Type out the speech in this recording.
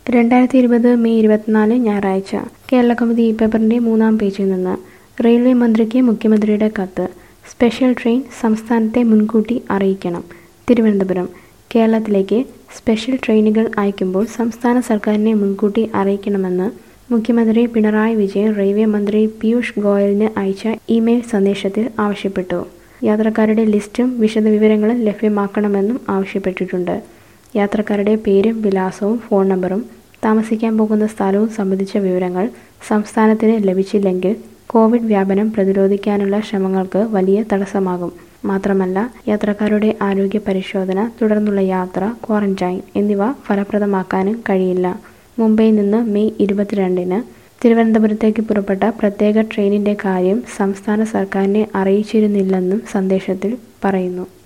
രണ്ടായിരത്തി ഇരുപത് മെയ് ഇരുപത്തിനാല് ഞായറാഴ്ച കേരള കൗമുദി ഈ പേപ്പറിന്റെ മൂന്നാം പേജിൽ നിന്ന് റെയിൽവേ മന്ത്രിക്ക് മുഖ്യമന്ത്രിയുടെ കത്ത് സ്പെഷ്യൽ ട്രെയിൻ സംസ്ഥാനത്തെ മുൻകൂട്ടി അറിയിക്കണം തിരുവനന്തപുരം കേരളത്തിലേക്ക് സ്പെഷ്യൽ ട്രെയിനുകൾ അയക്കുമ്പോൾ സംസ്ഥാന സർക്കാരിനെ മുൻകൂട്ടി അറിയിക്കണമെന്ന് മുഖ്യമന്ത്രി പിണറായി വിജയൻ റെയിൽവേ മന്ത്രി പീയൂഷ് ഗോയലിന് അയച്ച ഇമെയിൽ സന്ദേശത്തിൽ ആവശ്യപ്പെട്ടു യാത്രക്കാരുടെ ലിസ്റ്റും വിശദവിവരങ്ങളും ലഭ്യമാക്കണമെന്നും ആവശ്യപ്പെട്ടിട്ടുണ്ട് യാത്രക്കാരുടെ പേരും വിലാസവും ഫോൺ നമ്പറും താമസിക്കാൻ പോകുന്ന സ്ഥലവും സംബന്ധിച്ച വിവരങ്ങൾ സംസ്ഥാനത്തിന് ലഭിച്ചില്ലെങ്കിൽ കോവിഡ് വ്യാപനം പ്രതിരോധിക്കാനുള്ള ശ്രമങ്ങൾക്ക് വലിയ തടസ്സമാകും മാത്രമല്ല യാത്രക്കാരുടെ ആരോഗ്യ പരിശോധന തുടർന്നുള്ള യാത്ര ക്വാറന്റൈൻ എന്നിവ ഫലപ്രദമാക്കാനും കഴിയില്ല മുംബൈയിൽ നിന്ന് മെയ് ഇരുപത്തിരണ്ടിന് തിരുവനന്തപുരത്തേക്ക് പുറപ്പെട്ട പ്രത്യേക ട്രെയിനിന്റെ കാര്യം സംസ്ഥാന സർക്കാരിനെ അറിയിച്ചിരുന്നില്ലെന്നും സന്ദേശത്തിൽ പറയുന്നു